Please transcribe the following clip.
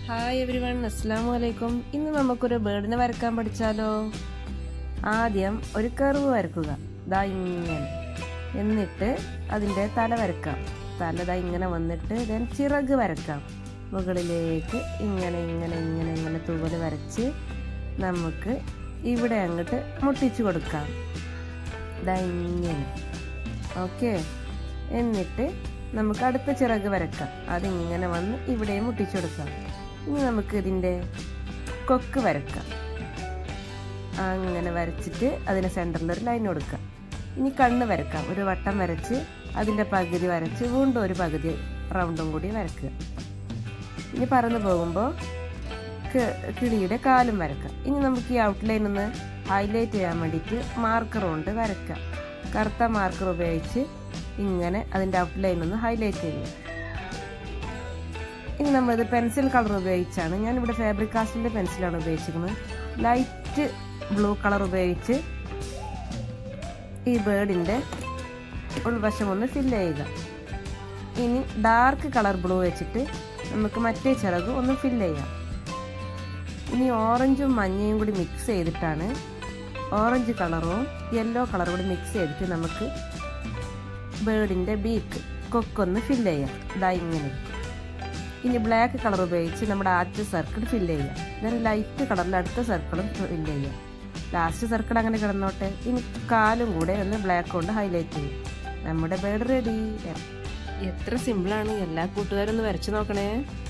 hi every one അസ്സാം വലൈക്കും ഇന്ന് നമുക്കൊരു ബേർഡിനെ വരക്കാൻ പഠിച്ചാലോ ആദ്യം ഒരു കർവ് വരക്കുക ദാ ഇങ്ങനെ എന്നിട്ട് അതിൻ്റെ തല വരക്കാം തല ദാ ഇങ്ങനെ വന്നിട്ട് ദെൻ ചിറക് വരക്കാം മുകളിലേക്ക് ഇങ്ങനെ ഇങ്ങനെ ഇങ്ങനെ ഇങ്ങനെ തൂവൽ വരച്ച് നമുക്ക് ഇവിടെ അങ്ങോട്ട് മുട്ടിച്ചു കൊടുക്കാം ദാ ഇങ്ങനെ ഓക്കെ എന്നിട്ട് നമുക്ക് അടുത്ത ചിറക് വരക്കാം അതിങ്ങനെ വന്ന് ഇവിടെ മുട്ടിച്ചു കൊടുക്കാം ഇനി നമുക്ക് ഇതിൻ്റെ കൊക്ക് വരക്കാം അങ്ങനെ വരച്ചിട്ട് അതിന് സെൻറ്ററിൽ ഒരു ലൈൻ കൊടുക്കാം ഇനി കണ്ണ് വരക്കാം ഒരു വട്ടം വരച്ച് അതിൻ്റെ പകുതി വരച്ച് വീണ്ടും ഒരു പകുതി റൗണ്ടും കൂടി വരക്കുക ഇനി പറന്നു പോകുമ്പോൾ കിളിയുടെ കാലും വരക്കാം ഇനി നമുക്ക് ഈ ഔട്ട്ലൈൻ ഒന്ന് ഹൈലൈറ്റ് ചെയ്യാൻ വേണ്ടിയിട്ട് മാർക്കർ കൊണ്ട് വരക്കാം കറുത്ത മാർക്കർ ഉപയോഗിച്ച് ഇങ്ങനെ അതിൻ്റെ ഔട്ട്ലൈൻ ഒന്ന് ഹൈലൈറ്റ് ചെയ്യും ഇനി നമ്മളിത് പെൻസിൽ കളർ ഉപയോഗിച്ചാണ് ഞാനിവിടെ ഫാബ്രിക് കാസ്റ്റിൻ്റെ പെൻസിലാണ് ഉപയോഗിച്ചിരിക്കുന്നത് ലൈറ്റ് ബ്ലൂ കളർ ഉപയോഗിച്ച് ഈ ബേർഡിൻ്റെ ഉൾവശം ഒന്ന് ഫില്ല് ചെയ്യുക ഇനി ഡാർക്ക് കളർ ബ്ലൂ വെച്ചിട്ട് നമുക്ക് മറ്റേ ചിറക് ഒന്ന് ഫില്ല് ചെയ്യാം ഇനി ഓറഞ്ചും മഞ്ഞയും കൂടി മിക്സ് ചെയ്തിട്ടാണ് ഓറഞ്ച് കളറും യെല്ലോ കളറും കൂടി മിക്സ് ചെയ്തിട്ട് നമുക്ക് ബേർഡിൻ്റെ ബീക്ക് കൊക്കൊന്ന് ഫില്ല് ചെയ്യാം ഇതാ ഇങ്ങനെ ഇനി ബ്ലാക്ക് കളർ ഉപയോഗിച്ച് നമ്മുടെ ആദ്യത്തെ സർക്കിൾ ഫില്ല് ചെയ്യാം ദെൻ ലൈറ്റ് കളറിൽ അടുത്ത സർക്കിളും ഫില്ല് ചെയ്യാം ലാസ്റ്റ് സർക്കിൾ അങ്ങനെ കിടന്നോട്ടെ ഇനി കാലും കൂടെ ഒന്ന് ബ്ലാക്ക് കൊണ്ട് ഹൈലൈറ്റ് ചെയ്യും നമ്മുടെ ബേർഡ് റെഡി എത്ര സിമ്പിളാണ് എല്ലാ കൂട്ടുകാരും ഒന്ന് വരച്ചു നോക്കണേ